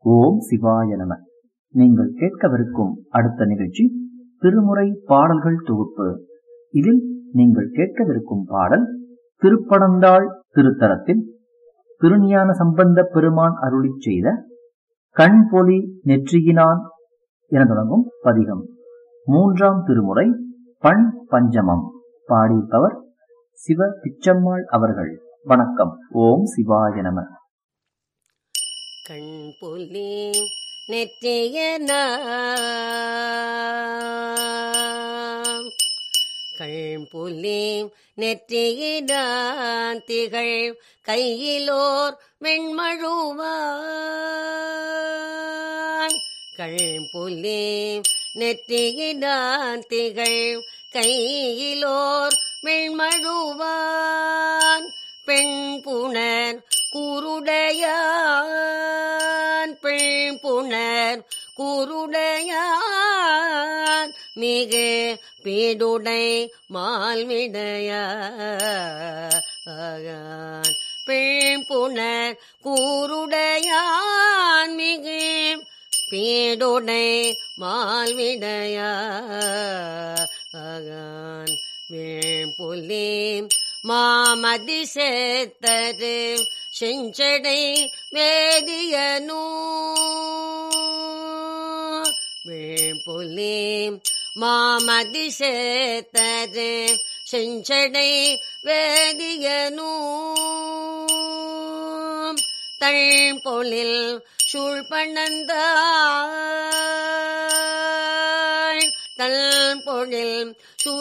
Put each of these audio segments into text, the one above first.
ஓம் சிவாய நம நீங்கள் கேட்கவிருக்கும் அடுத்த நிகழ்ச்சி திருமுறை பாடல்கள் தொகுப்பு இதில் நீங்கள் கேட்கவிருக்கும் பாடல் திருப்படந்தாள் திருத்தலத்தில் திருஞான சம்பந்த பெருமான் அருளிச் செய்த கண்பொலி நெற்றியினான் என தொடங்கும் பதிகம் மூன்றாம் திருமுறை பண் பஞ்சமம் பாடியிருப்பவர் சிவ பிச்சம்மாள் அவர்கள் வணக்கம் ஓம் சிவாய நம கண் புலி நெற்றியன கண் புலி நெற்றியிடான் திகழ் கையிலோர் வெண்மழுவான் கண் புலி நெற்றியிடான் திகழ் கையிலோர் வெண்மழுவான் பெண் புணர் கூருடையான் பெண் புணர் கூருடையான் மிகு பீடுடை மால்விடையான் பெண் புணர் கூருடையான் மிகு பீடுடை மால்விடையான் வேம்புலி மாமதி சேத்தரு செஞ்சடை வேதியனூ வேம்புலி மாமதி சேத்தரு செஞ்சடை வேதியனூ தழ்பொழில் சூழ்பணந்தாள் தழ்பொழில்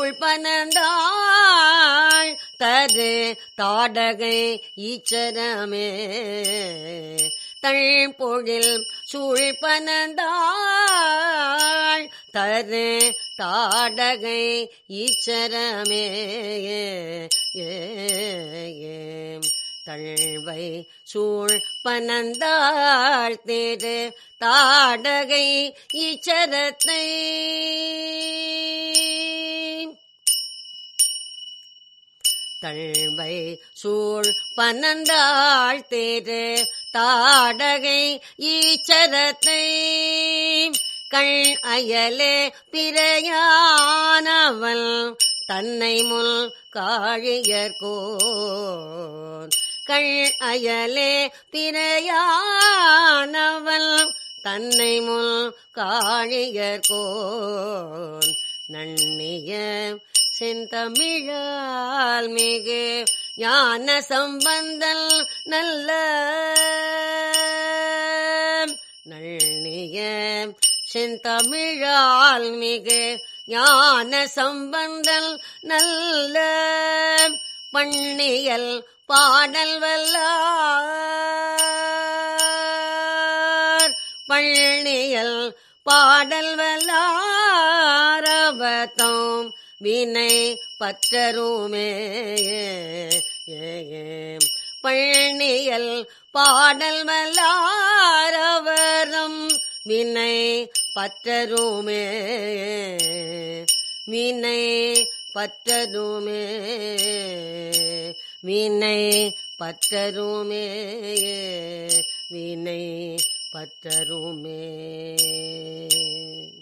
சூழ்பணந்தாள் தரு தாடகை ஈச்சரமே தழ்பொழில் சூழ்பணந்தாள் தரு தாடகை ஈச்சரமே தழ்வை சூழ் பனந்தாள் தேரு தாடகை ஈச்சரத்தை தழ்வை சூழ் பனந்தாள் தேரு தாடகை ஈச்சரத்தை கள் அயலே பிறையானவள் தன்னை முல் காழியர்கோன் கள் அயலே பிறையானவள் தன்னை முல் காழியர்கோன் நன்னிய செந்தமிழால் மிகு ஞான சம்பந்தல் நல்ல நள்ளிய செந்தமிழால் மிகு ஞான சம்பந்தல் நல்ல பண்ணியல் பாடல் வல்லார் பழனியல் பாடல் வல்லாரவத்தம் வினை பற்றருமே பழனியல் பாடல் வல்லாரவரம் வினை பற்றருமே வினை பற்றருமே வினை பற்றருமே வினை பற்றருமே